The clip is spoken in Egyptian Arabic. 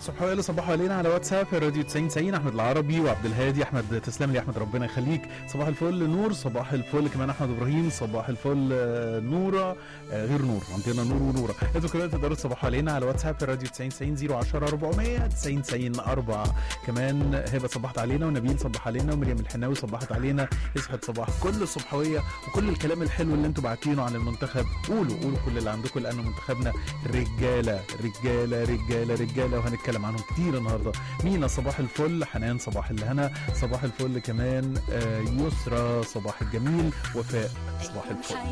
الصبحويه اللي صبحوا علينا على واتساب راديو 90 90 احمد العربي وعبد الهادي احمد تسلم لي احمد ربنا يخليك صباح الفل نور صباح الفل كمان احمد ابراهيم صباح الفل آه، نوره آه، غير نور عندنا نور ونوره انتوا كمان تقدروا تصبحوا علينا على واتساب راديو 90 90 010 400 90 90 4 كمان هبه صبحت علينا ونبيل صبح علينا ومريم الحناوي صبحت علينا يسعد صباح كل الصبحويه وكل الكلام الحلو اللي انتوا باعتينه عن المنتخب قولوا قولوا كل اللي عندكم لان منتخبنا رجاله رجاله رجاله رجاله وهنتكلم عنهم كتير النهارده مينا صباح الفل حنان صباح الهنا صباح الفل كمان آه، يسرى صباح الجميل وفاء صباح الفل